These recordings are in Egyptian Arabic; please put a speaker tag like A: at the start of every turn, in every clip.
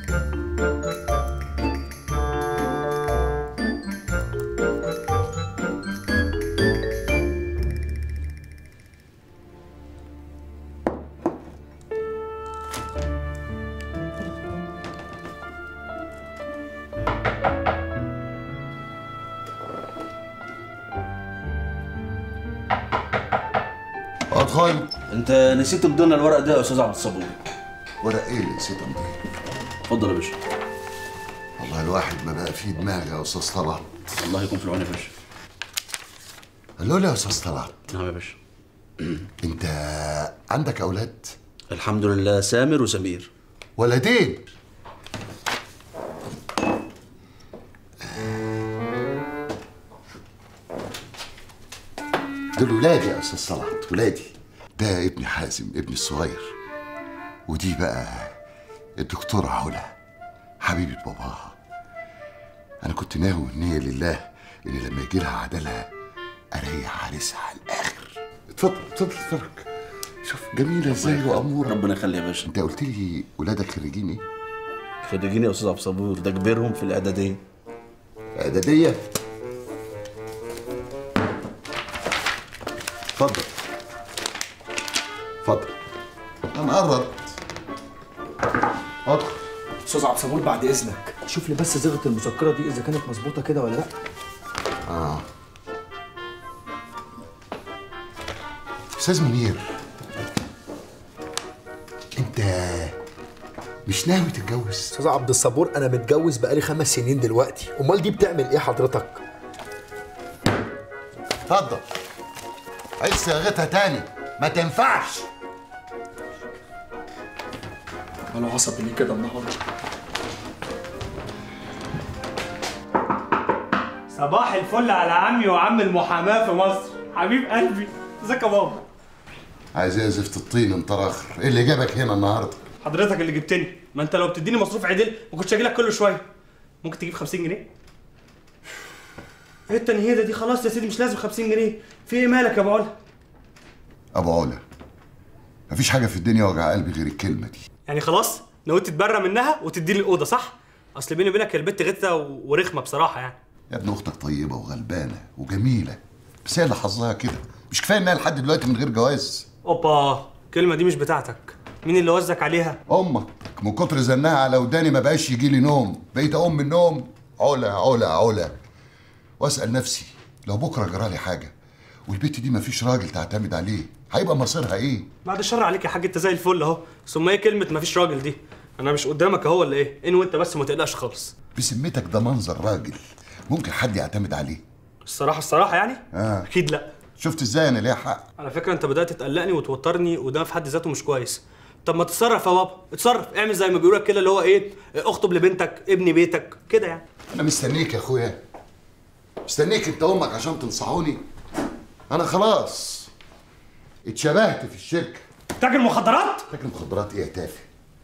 A: ادخل
B: انت نسيت تدينا الورق ده يا استاذ عبد الصبور
A: ورق ايه اللي نسيت امضيه
B: اتفضل يا باشا
A: والله الواحد ما بقى فيه دماغ يا استاذ طلعت
B: الله يكون في العون يا باشا
A: قالوا لي يا استاذ طلعت
B: نعم يا باشا
A: انت عندك اولاد
B: الحمد لله سامر وسمير
A: ولدين دول ولادي يا استاذ صلحت ولادي ده ابني حازم ابني الصغير ودي بقى الدكتورة علا حبيبة باباها انا كنت ناوي نية لله ان لما يجي لها عدلها اريح عريسها على الاخر اتفضل اتفضل اتفرج شوف جميلة ازاي وامورة
B: ربنا يخلي يا باشا
A: انت قلت لي ولادك خريجين ايه؟
B: خريجين يا استاذ عبد الصبور ده كبيرهم في الاعداديه
A: اعدادية اتفضل اتفضل انا قربت ادخل
C: استاذ عبد الصبور بعد اذنك شوف لي بس صيغه المذكره دي اذا كانت مظبوطه كده ولا لا
A: استاذ منير انت مش ناوي تتجوز
C: استاذ عبد الصبور انا متجوز بقالي خمس سنين دلوقتي امال دي بتعمل ايه حضرتك
A: اتفضل عيد صياغتها تاني ما تنفعش
C: انا عصبي ليه كده النهارده
D: صباح الفل على عمي وعم المحاماه في مصر حبيب قلبي ازيك يا بابا
A: عايز ايه زفت الطين انت راخر ايه اللي جابك هنا النهارده
D: حضرتك اللي جبتني ما انت لو بتديني مصروف عدل ما كنتش اجي لك كل شويه ممكن تجيب 50 جنيه ايه التنهيده دي خلاص يا سيدي مش لازم 50 جنيه في ايه مالك يا ابو علا
A: ابو علا مفيش حاجه في الدنيا وجع قلبي غير الكلمه دي
D: يعني خلاص نويت تتبرى منها وتديني الاوضه صح اصل بيني وبينك يا البت غتة و- ورخمه بصراحه يعني
A: يا ابن اختك طيبه وغلبانه وجميله بس هي اللي حظها كده مش كفايه انها لحد دلوقتي من غير جواز
D: اوبا الكلمه دي مش بتاعتك مين اللي وزك عليها
A: امك من كتر زنها على وداني ما بقاش يجي لي نوم بقيت اقوم من النوم علا علا علا واسال نفسي لو بكره جرالي حاجه والبت دي مفيش راجل تعتمد عليه هيبقى مصيرها ايه
D: بعد الشر عليك يا حاج انت زي الفل اهو ثم ايه كلمه مفيش راجل دي انا مش قدامك اهو ولا ايه ان وانت بس ما تقلقش خالص
A: بسمتك ده منظر راجل ممكن حد يعتمد عليه
D: الصراحه الصراحه يعني
A: آه.
D: اكيد لا
A: شفت ازاي انا ليا حق
D: على فكره انت بدات تقلقني وتوترني وده في حد ذاته مش كويس طب ما تتصرف يا بابا اتصرف اعمل زي ما بيقولوا لك كده اللي هو ايه اخطب لبنتك ابني بيتك كده يعني
A: انا مستنيك يا اخويا مستنيك انت امك عشان تنصحوني انا خلاص اتشبهت في الشركه
D: تاجر مخدرات
A: فاكر مخدرات ايه يا تافه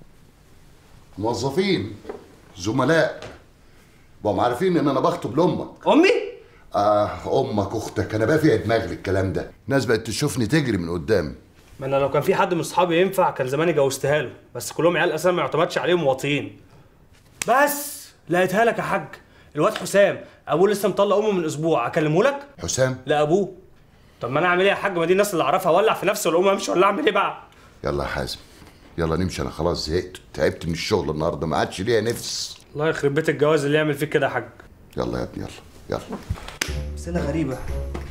A: موظفين زملاء بقوا عارفين ان انا بخطب لامك
D: امي
A: اه امك اختك انا بقى فيها دماغ للكلام ده الناس بقت تشوفني تجري من قدام
D: ما انا لو كان في حد من اصحابي ينفع كان زماني جوزتها له بس كلهم عيال اساسا ما يعتمدش عليهم واطيين بس لقيتها لك يا حاج الواد حسام ابوه لسه مطلق امه من اسبوع اكلمه لك
A: حسام
D: لا ابوه طب ما انا اعمل ايه يا حاج ما دي الناس اللي اعرفها اولع في نفسي ولا اقوم امشي ولا اعمل ايه بقى
A: يلا يا حازم يلا نمشي انا خلاص زهقت تعبت من الشغل النهارده ما عادش ليا نفس
D: الله يخرب بيت الجواز اللي يعمل فيك كده يا حاج
A: يلا يا ابني يلا يلا
D: بس انا غريبه